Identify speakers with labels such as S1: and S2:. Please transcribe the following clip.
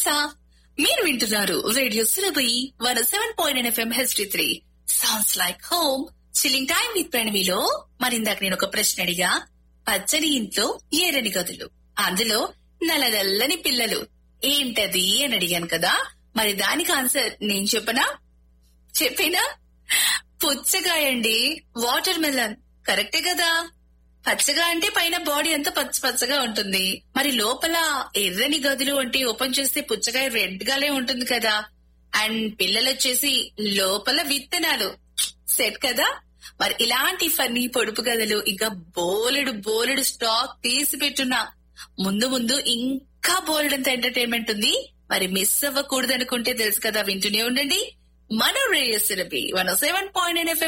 S1: తెలుసా మీరు వింటున్నారు radio Surabhi one seven point FM HD three sounds like home chilling time with ప్రణవిలో మరి ఇందాక నేను ఒక ప్రశ్న అడిగా పచ్చని ఇంట్లో ఏరని గదులు అందులో నల్లనల్లని పిల్లలు ఏంటది అని అడిగాను కదా మరి దానికి ఆన్సర్ నేను చెప్పనా చెప్పినా పుచ్చకాయ అండి వాటర్ మెలన్ కరెక్టే కదా పచ్చగా అంటే పైన బాడీ అంతా పచ్చ పచ్చగా ఉంటుంది మరి లోపల ఎర్రని గదులు అంటే ఓపెన్ చేస్తే పుచ్చకాయ రెడ్ గానే ఉంటుంది కదా అండ్ పిల్లలు వచ్చేసి లోపల విత్తనాలు సెట్ కదా మరి ఇలాంటి ఫన్నీ పొడుపు గదులు ఇంకా బోలెడు బోలెడు స్టాక్ తీసి పెట్టున్నా ముందు ముందు ఇంకా బోలెడంత ఎంటర్టైన్మెంట్ ఉంది మరి మిస్ అవ్వకూడదు అనుకుంటే తెలుసు కదా వింటూనే ఉండండి మన radio Surabhi one seven point FM